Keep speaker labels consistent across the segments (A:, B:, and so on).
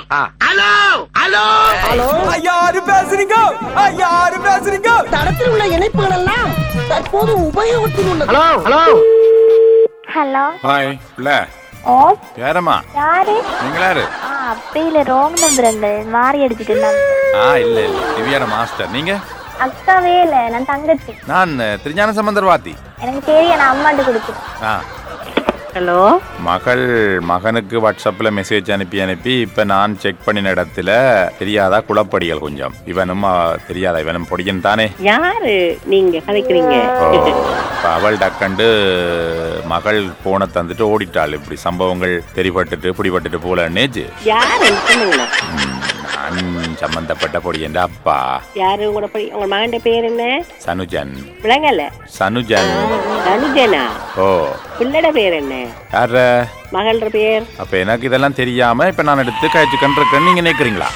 A: Hello hello
B: hello
C: யாரு பேசுறீங்க யாரு பேசுறீங்க
B: தடத்தில் உள்ள இணைப்புகள் எல்லாம் தற்போது உபயோகத்தில் உள்ளது
A: ஹலோ ஹலோ
D: ஹலோ
E: ஹாய் பிள்ளை
D: ஓ
E: யாரம்மா
D: யாரு
E: நீங்களா யாரு
D: ஆ அப்படி இல்லை ரோங் நம்பருங்க மாறி அடிச்சிட்டு இருந்தாங்க
E: ஆ இல்ல இல்ல திவ்யான மாஸ்டர் நீங்க
D: அக்காவே இல்லை நான் தங்கச்சி
E: நான் அஹ், திருஞான சம்பந்தர் வாத்தி
D: எனக்கு தெரியும் நான் அம்மாட்டு கொடுத்துட்டேன்
E: ஆ
F: ஹலோ
E: மகள் மகனுக்கு வாட்ஸ்அப்பில் மெசேஜ் அனுப்பி அனுப்பி இப்போ நான் செக் பண்ணின இடத்துல தெரியாதா குளப்படிகள் கொஞ்சம் இவனும் அஹ், தெரியாதா இவனும் பொடியன் தானே
F: யாரு நீங்க கதைக்கிறீங்க
E: ஓ இப்போ அவள் டக்கண்டு மகள் போனை தந்துட்டு ஓடிட்டாள் இப்படி சம்பவங்கள் தெரிபட்டுட்டு பிடிபட்டுட்டு போலன்னேச்சு
F: யாரு சொல்லுங்களேன்
E: நான் சம்பந்தப்பட்ட பொடியன் அப்பா
F: யாரு உங்களோட படி உங்க மகன் பேர் என்ன
E: சனுஜன்
F: விளங்கல
E: சனுஜன்
F: தனுஜனா
E: ஓ
F: பிள்ளட பேர் என்ன
E: யார
F: மகள்ற பேர்
E: அப்ப எனக்கு இதெல்லாம் தெரியாம இப்ப நான் எடுத்து காய்ச்சி கண்டிருக்கேன்னு நீங்க நினைக்கிறீங்களா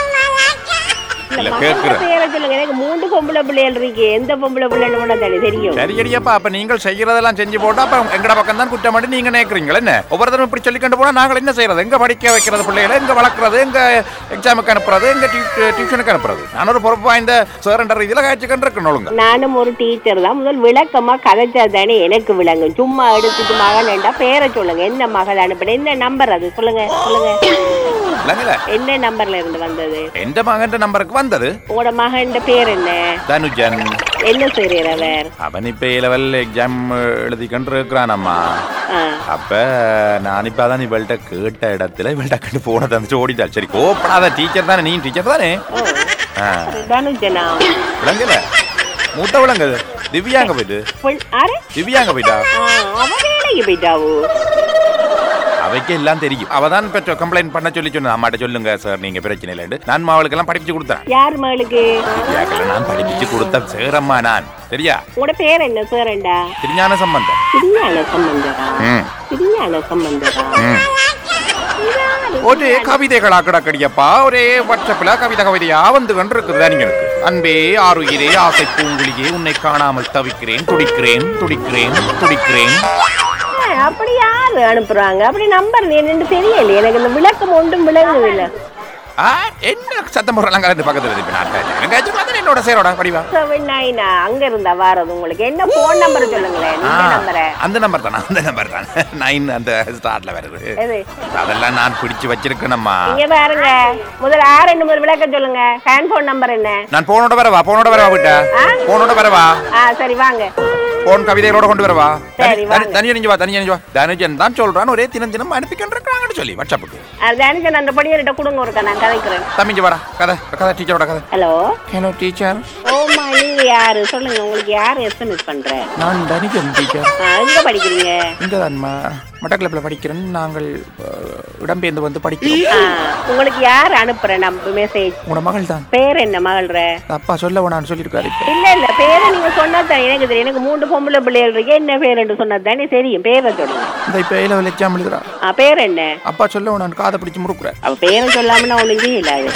E: இல்ல
F: மகள்ற
E: கேக்குறேன்
F: பேரை சொல்லுங்க எனக்கு மூன்று பொம்பளை பிள்ளைகள் இருக்கு எந்த பொம்பளை பிள்ளைன்னு கூட தானே தெரியும்
E: சரி அடியப்பா அப்ப நீங்கள் செய்யறதெல்லாம் செஞ்சு போட்டா அப்ப எங்கட பக்கம் தான் குற்றம் பண்ணி நீங்க நினைக்கிறீங்களா என்ன ஒவ்வொருத்தரும் இப்படி சொல்லி கண்டு போனா நாங்கள் என்ன செய்யறது எங்க படிக்க வைக்கிறது பிள்ளைகளை எங்க வளர்க்கறது எங்க எக்ஸாமுக்கு அனுப்புறது எங்க டியூஷனுக்கு அனுப்புறது நான் ஒரு பொறுப்பு வாய்ந்த சேரண்டர் இதுல காய்ச்சி கண்டிருக்கணும் ஒழுங்கா
F: நானும் ஒரு டீச்சர் தான் முதல் விளக்கமா கதைச்சா தானே எனக்கு விளங்கும் சும்மா எடுத்துட்டு மகன் என்றா பேரை சொல்லுங்க என்ன மகள் அனுப்பின என்ன நம்பர் அது சொல்லுங்க சொல்லுங்க
E: இல்லைங்கள
F: என்ன நம்பர்ல இருந்து வந்தது
E: எந்த மகன் நம்பருக்கு வந்தது
F: உங்களோட மகன் பேர் என்ன
E: தனுஜன்
F: என்ன செய்யறார் அவர்
E: அவன் இப்ப லெவல் எக்ஸாம் எழுதி கொண்டு இருக்கிறானம்மா
F: ஆ.
E: அப்ப நான் இப்ப அதான் இவள்கிட்ட கேட்ட இடத்துல இவள்கிட்ட கண்டு போன தந்துட்டு ஓடிட்டாள் சரி கோப்படாத டீச்சர் தானே நீ டீச்சர் தானே
F: ஓ
E: ஆ,
F: தனுஜனா
E: விளங்கல மூத்த விளங்குது திவ்யாங்க போயிட்டு
F: பொன்- ஆரு?
E: திவ்யாங்க போயிட்டா
F: ஆ, அவ வேலைக்கு போயிட்டாவோ
E: அவைக்கு எல்லாம் தெரியும் அவ தான் இப்ப கம்ப்ளைண்ட் பண்ண சொல்லி சொன்ன அம்மாட்ட சொல்லுங்க சார் நீங்க பிரச்சனை இல்லைன்னு நான் அவளுக்கு எல்லாம் படிப்பிச்சு கொடுத்தேன்
F: யார் மகளுக்கு
E: திவ்யாக்கெல்லாம் நான் படிப்பிச்சு கொடுத்த சேரம்மா நான் சரியா
F: உங்களோட பேர் என்ன சேரண்டா
E: திருஞான சம்பந்தம்
F: திருஞான சம்பந்தரா
E: ம்
F: திருஞான சம்பந்தரா
E: ம் ஒரே கவிதைகளா கிடக்கடியப்பா ஒரே வாட்ஸ்அப்ல கவிதை கவிதையா வந்து கொண்டிருக்குது நீங்களுக்கு அன்பே ஆறுயிரே ஆசை பூங்குழியே உன்னை காணாமல் தவிக்கிறேன் துடிக்கிறேன் துடிக்கிறேன் துடிக்கிறேன்
F: ஆ, அப்படி யாரு அனுப்புறாங்க அப்படி நம்பர் என்னன்னு தெரியல எனக்கு இந்த விளக்கம் ஒன்றும் விளங்குது இல்ல
E: ஆ, என்ன சத்தம் போடுறாங்க கலந்து பக்கத்துல இருக்கு நான் எங்காச்சும் என்னோட சேரோட படிவா
F: செவன் நைனா அங்க இருந்தா வாரது உங்களுக்கு என்ன போன் நம்பர் சொல்லுங்களேன்
E: ஆ,
F: இந்த நம்பரை
E: அந்த நம்பர் தானே அந்த நம்பர் தான் நைன் அந்த ஸ்டார்ட்ல வருது
F: எது
E: அதெல்லாம் நான் பிடிச்சு வச்சிருக்கேனம்மா
F: இங்க பாருங்க முதல்ல ஆறு ரெண்டு முதல் விளக்கம் சொல்லுங்க ஹேண்ட் போன் நம்பர் என்ன
E: நான் போனோட வரவா போனோட வரவா விட்ட
F: ஆ?
E: போனோட வரவா
F: ஆ சரி வாங்க
E: போன் கவிதைகளோட கொண்டு வரவா
F: சரி, வாங்க.
E: தனியா நீங்க வா தனியா நீங்க வா தனுஜன் தான் சொல்றான் ஒரே தினம் தினம் அனுப்பிக்கிட்டு இருக்காங்கன்னு சொல்லி வாட்ஸ்அப்புக்கு
F: தனுஜன் அந்த படியர்கிட்ட கொடுங்க ஒருக்கா நான் கதைக்கிறேன்
E: தம்பிங்க வாடா கதை கதை டீச்சரோட கதை
F: ஹலோ
E: ஹலோ டீச்சர்
F: ஓமா நீங்க யாரு சொல்லுங்க உங்களுக்கு யாரு எஸ்எம்எஸ் பண்ற
E: நான் தனிஜன் டீச்சர்
F: ஆ, எங்க படிக்கிறீங்க
E: இங்க தான் மட்டக்கிளப்பில் படிக்கிறேன் நாங்கள் அஹ், இடம்பெயர்ந்து வந்து படிக்கிறோம்
F: ஆ, உங்களுக்கு யார் அனுப்புற நம்ம மெசேஜ்
E: உங்களோட மகள் தான்
F: பேர் என்ன மகள்ற
E: அப்பா சொல்ல வேணாம்னு சொல்லியிருக்காரு இப்போ
F: இல்ல இல்ல பேரை நீங்க சொன்னா தான் எனக்கு தெரியும் எனக்கு மூன்று பொம்பளை பிள்ளைகள் இருக்கு என்ன பேர் என்று சொன்னா தானே தெரியும் பேரை சொல்லுங்க
E: இந்த இப்போ ஏ லெவல் எக்ஸாம் எழுதுறா
F: ஆ, பேர் என்ன
E: அப்பா சொல்ல வேணாம் காதை பிடிச்சு முறுக்குறேன்
F: அவ பேரை சொல்லாம நான் ஒண்ணும் செய்யல அது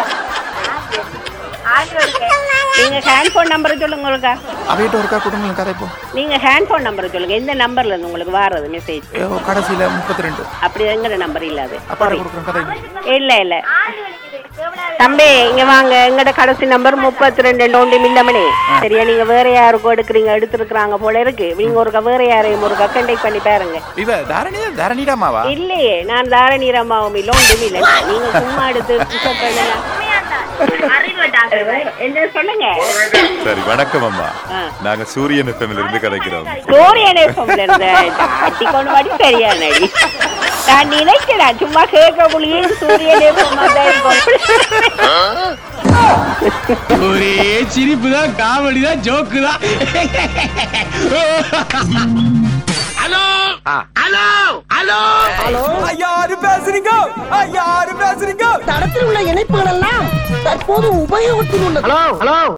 F: நீங்க ஹேண்ட் போன் நம்பர் சொல்லுங்க ஒருக்கா
E: அவையிட்ட ஒருக்கா கொடுங்க கதை இப்போ
F: நீங்க ஹேண்ட் போன் நம்பர் சொல்லுங்க எந்த நம்பர்ல இருந்து உங்களுக்கு வாரது மெசேஜ்
E: கடைசியில் முப்பத்தி ரெண்டு
F: அப்படி எங்கிற நம்பர் இல்ல அது
E: அப்பா
F: Sorry.
E: கொடுக்குறேன் கதை
F: இல்ல இல்ல தம்பி இங்க வாங்க எங்கட கடைசி நம்பர் முப்பத்தி ரெண்டு லோண்டி மில்லமணி சரியா நீங்க வேற யாருக்கும் எடுக்கிறீங்க எடுத்துருக்காங்க போல இருக்கு நீங்க ஒருக்கா வேற யாரையும் ஒருக்கா கண்டெக்ட் பண்ணி பாருங்க
E: இவ தாரணி தாரணிடாமாவா
F: இல்லையே நான் தாரணீரம்மாவும் லோண்டி மில்ல நீங்க சும்மா எடுத்து பிக்கப் பண்ணலாம் என்ன சொல்லுங்க
E: சரி வணக்கம் அம்மா
F: ஆ.
E: நாங்க சூரியன் எஃப்எம்ல இருந்து கதைக்கிறோம்
F: சூரியனே சொன்ன அட்டி கொண்டு வாடி சரியான அடி நான் நினைக்கிறேன் சும்மா கேட்கக்குள்ளேயே சூரியனே தான் இருக்கும்
A: ஒரே சிரிப்பு தான் காமெடி தான் ஜோக்கு தான் ஹலோ ஹலோ ஹலோ
B: ஹலோ
C: யாரு பேசுறீங்க யாரு பேசுறீங்க
B: தடத்தில் உள்ள இணைப்புகள் எல்லாம் தற்போது உபயோகத்தில் உள்ளது
A: ஹலோ ஹலோ